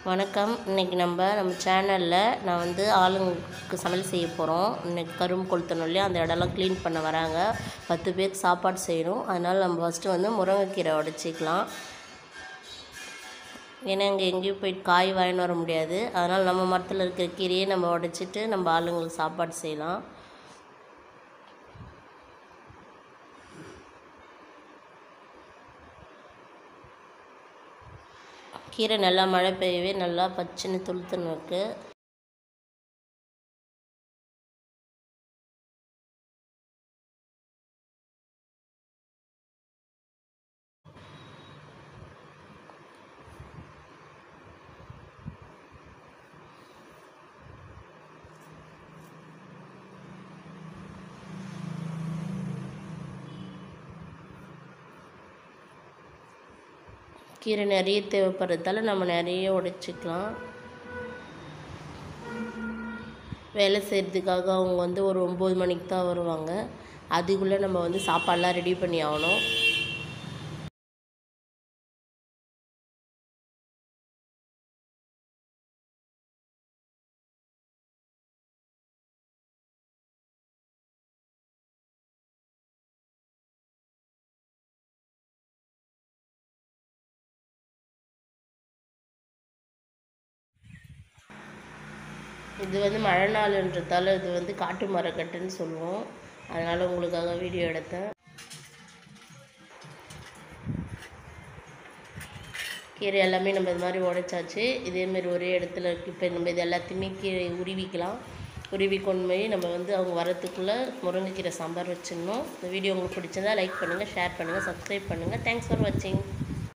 வணக்கம் இன்றைக்கி நம்ம நம்ம சேனலில் நான் வந்து ஆளுங்களுக்கு சமையல் செய்ய போகிறோம் இன்னைக்கு கரும்பு கொளுத்தணும் இல்லையா அந்த இடம்லாம் க்ளீன் பண்ண வராங்க பத்து பேருக்கு சாப்பாடு செய்யணும் அதனால் நம்ம ஃபஸ்ட்டு வந்து முருங்கைக்கீரை உடச்சிக்கலாம் ஏன்னா இங்கே எங்கேயும் போயிட்டு காய் வாங்கின்னு வர முடியாது அதனால் நம்ம மரத்தில் இருக்கிற கீரையை நம்ம உடச்சிட்டு நம்ம ஆளுங்களுக்கு சாப்பாடு செய்யலாம் கீரை நல்லா மழை பெய்யவே நல்லா பச்சுன்னு துளுத்துன்னு இருக்கு கீரை நிறைய தேவைப்படுறதால நம்ம நிறைய உடைச்சிக்கலாம் வேலை செய்கிறதுக்காக அவங்க வந்து ஒரு ஒம்பது மணிக்கு தான் வருவாங்க அதுக்குள்ளே நம்ம வந்து சாப்பாடெலாம் ரெடி பண்ணி ஆகணும் இது வந்து மழை நாளுன்றதால இது வந்து காட்டு மரக்கட்டுன்னு சொல்லுவோம் அதனால் உங்களுக்காக வீடியோ எடுத்தேன் கீரை எல்லாமே நம்ம இது மாதிரி உடைச்சாச்சு இதேமாரி ஒரே இடத்துல இப்போ நம்ம இது எல்லாத்தையுமே கீரை உருவிக்கலாம் உருவி கொண்டு போய் நம்ம வந்து அவங்க வரத்துக்குள்ளே முருங்கைக்கீரை சாம்பார் வச்சிடணும் இந்த வீடியோ உங்களுக்கு பிடிச்சிருந்தா லைக் பண்ணுங்கள் ஷேர் பண்ணுங்கள் சப்ஸ்கிரைப் பண்ணுங்கள் தேங்க்ஸ் ஃபார் வாட்சிங்